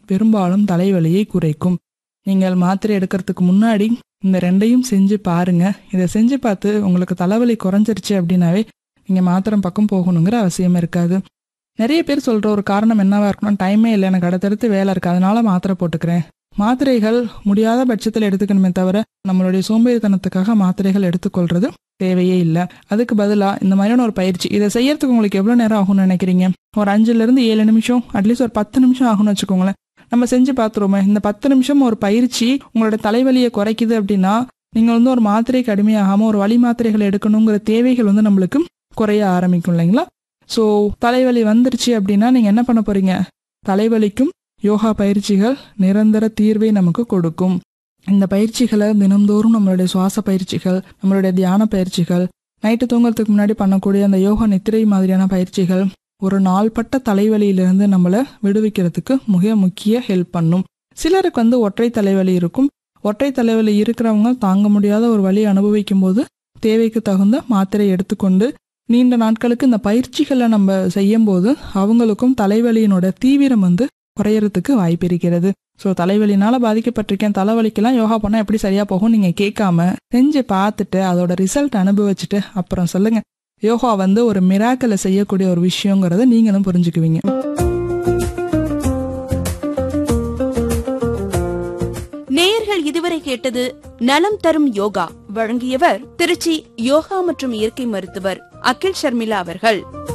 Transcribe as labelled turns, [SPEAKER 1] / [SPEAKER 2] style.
[SPEAKER 1] பெரும்பாலும் தலைவலியை குறைக்கும் நீங்கள் மாத்திரை எடுக்கிறதுக்கு முன்னாடி இந்த ரெண்டையும் செஞ்சு பாருங்க இதை செஞ்சு பார்த்து உங்களுக்கு தலைவலி குறைஞ்சிருச்சு அப்படின்னாவே நீங்கள் மாத்திரம் பக்கம் போகணுங்கிற அவசியம் இருக்காது நிறைய பேர் சொல்கிற ஒரு காரணம் என்னவா இருக்கணும் டைமே இல்லை எனக்கு அடுத்தடுத்து வேலை இருக்குது அதனால மாத்திரை போட்டுக்கிறேன் மாத்திரைகள் முடியாத பட்சத்தில் எடுத்துக்கணுமே தவிர நம்மளுடைய சோம்பேறித்தனத்துக்காக மாத்திரைகள் எடுத்துக்கொள்றது தேவையே இல்லை அதுக்கு பதிலாக இந்த மாதிரியான ஒரு பயிற்சி இதை செய்யறதுக்கு உங்களுக்கு எவ்வளோ நேரம் ஆகும்னு நினைக்கிறீங்க ஒரு அஞ்சுலேருந்து ஏழு நிமிஷம் அட்லீஸ்ட் ஒரு பத்து நிமிஷம் ஆகும்னு வச்சுக்கோங்களேன் நம்ம செஞ்சு பார்த்துருவோமே இந்த பத்து நிமிஷம் ஒரு பயிற்சி உங்களோட தலைவலியை குறைக்குது அப்படின்னா நீங்கள் வந்து ஒரு மாத்திரைக்கு அடிமையாகாமல் ஒரு வழி மாத்திரைகள் எடுக்கணுங்கிற தேவைகள் வந்து நம்மளுக்கு குறைய ஆரம்பிக்கும் இல்லைங்களா ஸோ தலைவலி வந்துருச்சு அப்படின்னா நீங்கள் என்ன பண்ண போறீங்க தலைவலிக்கும் யோகா பயிற்சிகள் நிரந்தர தீர்வை நமக்கு கொடுக்கும் இந்த பயிற்சிகளை தினந்தோறும் நம்மளுடைய சுவாச பயிற்சிகள் நம்மளுடைய தியான பயிற்சிகள் நைட்டு தூங்குறதுக்கு முன்னாடி பண்ணக்கூடிய அந்த யோகா நித்திரை மாதிரியான பயிற்சிகள் ஒரு நாள்பட்ட தலைவலியிலிருந்து நம்மளை விடுவிக்கிறதுக்கு மிக முக்கிய ஹெல்ப் பண்ணும் சிலருக்கு வந்து ஒற்றை தலைவலி இருக்கும் ஒற்றை தலைவலி இருக்கிறவங்க தாங்க முடியாத ஒரு வலி அனுபவிக்கும் போது தேவைக்கு தகுந்த மாத்திரை எடுத்துக்கொண்டு நீண்ட நாட்களுக்கு இந்த பயிற்சிகளை நம்ம செய்யும் போது அவங்களுக்கும் தலைவலியினோட தீவிரம் வந்து குறையறதுக்கு வாய்ப்பு இருக்கிறது ஸோ தலைவலினால பாதிக்கப்பட்டிருக்கேன் தலைவலிக்கெல்லாம் யோகா பண்ணால் எப்படி சரியா போகும் நீங்க கேட்காம செஞ்சு பார்த்துட்டு அதோட ரிசல்ட் அனுபவிச்சுட்டு அப்புறம் சொல்லுங்க யோகா வந்து ஒரு மிராக்கலை செய்யக்கூடிய ஒரு விஷயங்கிறத நீங்களும் புரிஞ்சுக்குவீங்க
[SPEAKER 2] நேயர்கள் இதுவரை கேட்டது நலம் தரும் யோகா வழங்கியவர் திருச்சி யோகா மற்றும் இயற்கை மருத்துவர் அகில் ஷர்மிளா அவர்கள்